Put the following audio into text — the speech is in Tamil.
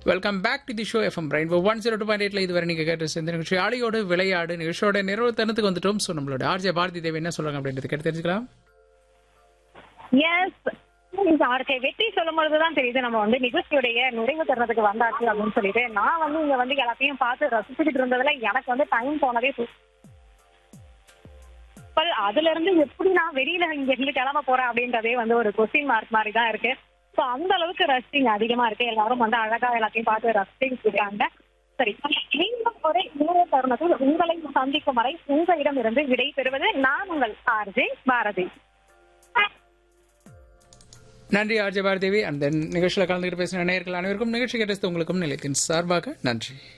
welcome back to the show FM brain one zero two point எயிட்ல இதுவரை நீங்க கேட்டு சேர்ந்த நிகழ்ச்சி ஆளியோடு விளையாடு நிகழ்ச்சியோட நிறைவு தருணத்துக்கு வந்துட்டோம் ஸோ நம்மளோட ஆர்ஜே பாரதி தேவி என்ன சொல்றாங்க அப்படின்றது கேட்டு தெரிஞ்சுக்கலாம் எஸ் அவருக்கு வெற்றி சொல்லும் பொழுதுதான் தெரியுது நம்ம வந்து நிகழ்ச்சியுடைய நிறைவு தருணத்துக்கு வந்தாச்சு அப்படின்னு சொல்லிட்டு நான் வந்து இங்க வந்து எல்லாத்தையும் பார்த்து ரசிச்சுக்கிட்டு இருந்ததுல எனக்கு வந்து டைம் போனதே சு- பல் அதுல இருந்து எப்படி நான் வெளியில இங்க இருந்து கிளம்ப போறேன் அப்படின்றதே வந்து ஒரு கொஸ்டின் மார்க் மாதிரி தான் இருக்கு சோ அந்த அளவுக்கு ரசிங் அதிகமா இருக்கு எல்லாரும் வந்து அழகா எல்லாத்தையும் பார்த்து ரசிச்சுட்டு இருக்காங்க சரி மீண்டும் ஒரு இன்னொரு தருணத்தில் உங்களை சந்திக்கும் வரை உங்களிடம் இருந்து விடை பெறுவது நான் உங்கள் ஆர்ஜே பாரதி நன்றி ஆர்ஜே பாரதி தேவி அந்த நிகழ்ச்சியில் கலந்துக்கிட்டு பேசின நேயர்கள் அனைவருக்கும் நிகழ்ச்சி கேட்டது உங்களுக்கும் நிலையத்தின் சார்பாக நன்றி